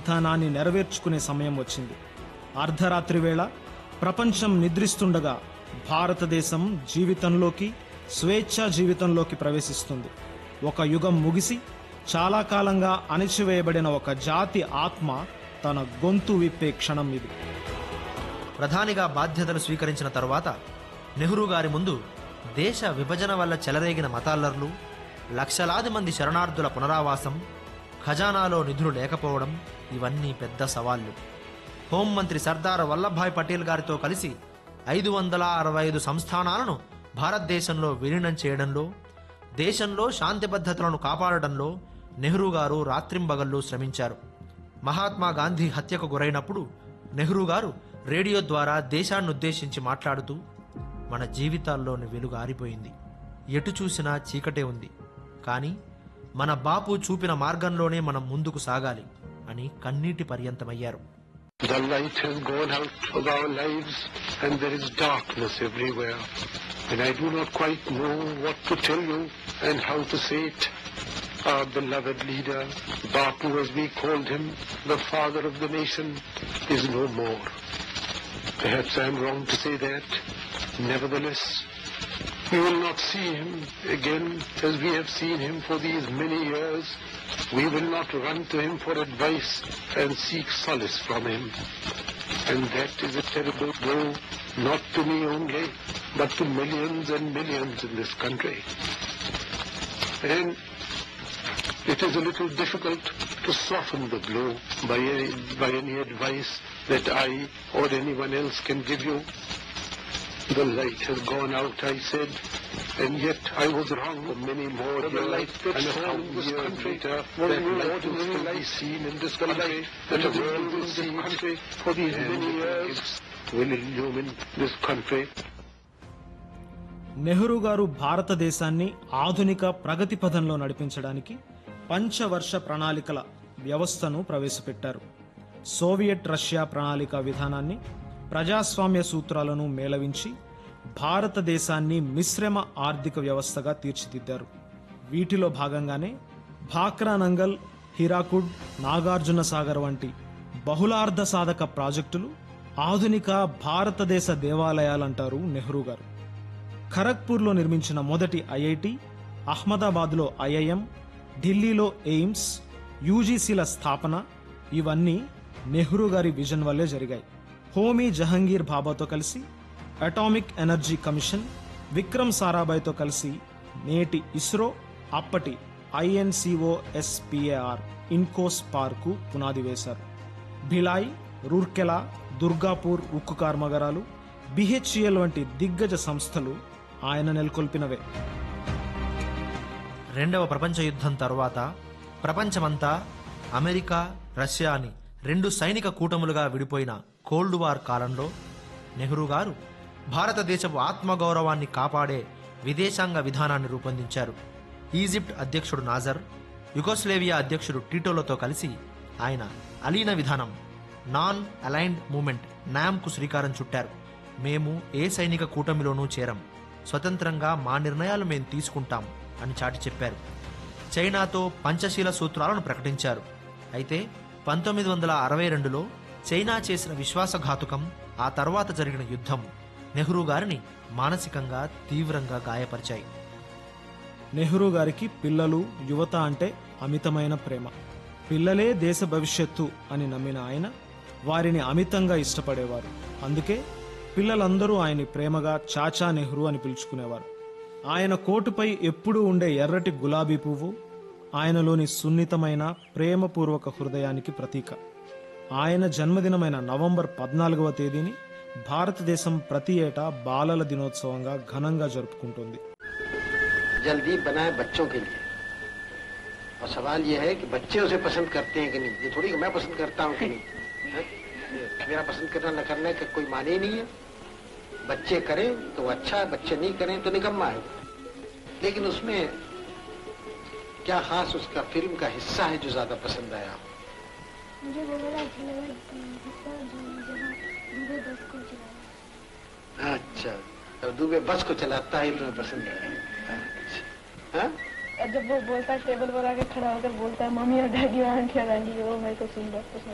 వాగ్దానాన్ని నెరవేర్చుకునే సమయం వచ్చింది అర్ధరాత్రి వేళ ప్రపంచం నిద్రిస్తుండగా భారతదేశం జీవితంలోకి స్వేచ్ఛా జీవితంలోకి ప్రవేశిస్తుంది ఒక యుగం ముగిసి చాలా కాలంగా అణిచివేయబడిన ఒక జాతి ఆత్మ తన గొంతు విప్పే క్షణం ఇది ప్రధానిగా బాధ్యతలు స్వీకరించిన తరువాత నెహ్రూ గారి ముందు దేశ విభజన వల్ల చెలరేగిన మతాల్లర్లు లక్షలాది మంది శరణార్థుల పునరావాసం ఖజానాలో నిధులు లేకపోవడం ఇవన్నీ పెద్ద సవాళ్లు హోంమంత్రి సర్దార్ వల్లభాయ్ పటేల్ గారితో కలిసి ఐదు వందల అరవై ఐదు సంస్థానాలను భారతదేశంలో విలీనం చేయడంలో దేశంలో శాంతి భద్రతలను కాపాడడంలో నెహ్రూ గారు రాత్రింబగళ్ళు శ్రమించారు మహాత్మా గాంధీ హత్యకు గురైనప్పుడు నెహ్రూ గారు రేడియో ద్వారా దేశాన్నుద్దేశించి మాట్లాడుతూ మన జీవితాల్లోని వెలుగు ఆరిపోయింది ఎటు చూసినా చీకటే ఉంది కానీ మన బాపు చూపిన మార్గంలోనే మనం ముందుకు సాగాలి అని కన్నీటి పర్యంతమయ్యారు The light has gone out of our lives and there is darkness everywhere. And I do not quite know what to tell you and how to say it. Our beloved leader, Bapu as we called him, the father of the nation, is no more. Perhaps I am wrong to say that. Nevertheless, we will not see him again as we have seen him for these many years. We will not run to him for advice and seek solace from him. And that is a terrible blow, not to me only, but to millions and millions in this country. And it is a little difficult to soften the blow by any, by any advice that I or anyone else can give you. The light has gone out, I said, and yet I was wrong for many more The years. light that and a shone in thousand this years country later, was that no light will ordinary still be light. seen in this The country, light that that the has world been will in see this country it, for these and many the years. gifts will illumine this country. Nehru గారు భారతదేశాన్ని ఆధునిక ప్రగతి పథంలో నడిపించడానికి పంచవర్ష ప్రణాళికల వ్యవస్థను ప్రవేశపెట్టారు Soviet Russia ప్రణాళిక విధానాన్ని ప్రజాస్వామ్య సూత్రాలను మేళవించి భారతదేశాన్ని మిశ్రమ ఆర్థిక వ్యవస్థగా తీర్చిదిద్దారు వీటిలో భాగంగానే భాక్రా నంగల్ హీరాకుడ్ నాగార్జున సాగర్ వంటి బహుళార్ధ సాధక ప్రాజెక్టులు ఆధునిక భారతదేశ దేవాలయాలంటారు నెహ్రూ గారు ఖరగ్పూర్లో నిర్మించిన మొదటి ఐఐటి అహ్మదాబాద్లో ఐఐఎం ఢిల్లీలో ఎయిమ్స్ యూజీసీల స్థాపన ఇవన్నీ నెహ్రూ గారి విజన్ వల్లే జరిగాయి హోమీ జహంగీర్ బాబాతో కలిసి అటామిక్ ఎనర్జీ కమిషన్ విక్రమ్ సారాభాయ్తో కలిసి నేటి ఇస్రో అప్పటి ఐఎన్సిఓఎస్పిఏఆర్ ఇన్కోస్ పార్కు పునాది వేశారు భిలాయ్ రూర్కెలా దుర్గాపూర్ ఉక్కు కర్మాగారాలు బిహెచ్ఎల్ వంటి దిగ్గజ సంస్థలు ఆయన నెలకొల్పినవే రెండవ ప్రపంచ యుద్ధం తరువాత ప్రపంచమంతా అమెరికా రష్యా అని రెండు సైనిక కూటములుగా విడిపోయిన కోల్డ్ వార్ కాలంలో నెహ్రూ గారు భారతదేశపు ఆత్మగౌరవాన్ని కాపాడే విదేశాంగ విధానాన్ని రూపొందించారు ఈజిప్ట్ అధ్యక్షుడు నాజర్ యుగోస్లేవియా అధ్యక్షుడు టీటోలతో కలిసి ఆయన అలీన విధానం నాన్ అలైన్డ్ మూమెంట్ నామ్కు శ్రీకారం చుట్టారు మేము ఏ సైనిక కూటమిలోనూ చేరం స్వతంత్రంగా మా నిర్ణయాలు మేము తీసుకుంటాం అని చాటి చెప్పారు చైనాతో పంచశీల సూత్రాలను ప్రకటించారు అయితే పంతొమ్మిది వందల అరవై రెండులో చైనా చేసిన విశ్వాసఘాతుకం ఆ తర్వాత జరిగిన యుద్ధం నెహ్రూ గారిని మానసికంగా తీవ్రంగా గాయపరిచాయి నెహ్రూ గారికి పిల్లలు యువత అంటే అమితమైన ప్రేమ పిల్లలే దేశ భవిష్యత్తు అని నమ్మిన ఆయన వారిని అమితంగా ఇష్టపడేవారు అందుకే పిల్లలందరూ ఆయన్ని ప్రేమగా చాచా నెహ్రూ అని పిలుచుకునేవారు ఆయన కోటుపై ఎప్పుడూ ఉండే ఎర్రటి గులాబీ పువ్వు ఆయనలోని సున్నితమైన ప్రేమపూర్వక హృదయానికి ప్రతీక ఆయన జన్మదినమైన నవంబర్ పద్నాలుగవ తేదీని భారతదేశం ప్రతి ఏటా బాలల దినోత్సవంగా ఘనంగా జరుపుకుంటుంది जल्दी बनाए बच्चों के लिए और सवाल यह है कि बच्चे उसे पसंद करते हैं कि नहीं ये थोड़ी कि मैं पसंद करता हूँ कि नहीं है? ये मेरा पसंद करना न करने का कोई माने ही नहीं है बच्चे करें तो अच्छा है बच्चे नहीं करें तो निकम्मा है लेकिन उसमें क्या खास उसका फिल्म का हिस्सा है जो ज्यादा पसंद आया आपको? मुझे वो बड़ा अच्छा लगा हिस्सा जो- जहाँ दूबे बस को चलाया अच्छा तो दुबे बस को चलाता है ये तुम्हें पसंद आया अच्छा हाँ? और जब वो बोलता है टेबल पर आके खड़ा होकर बोलता है मम्मी और डैडी और आंटी और आंटी वो मेरे को सुन बहुत पसंद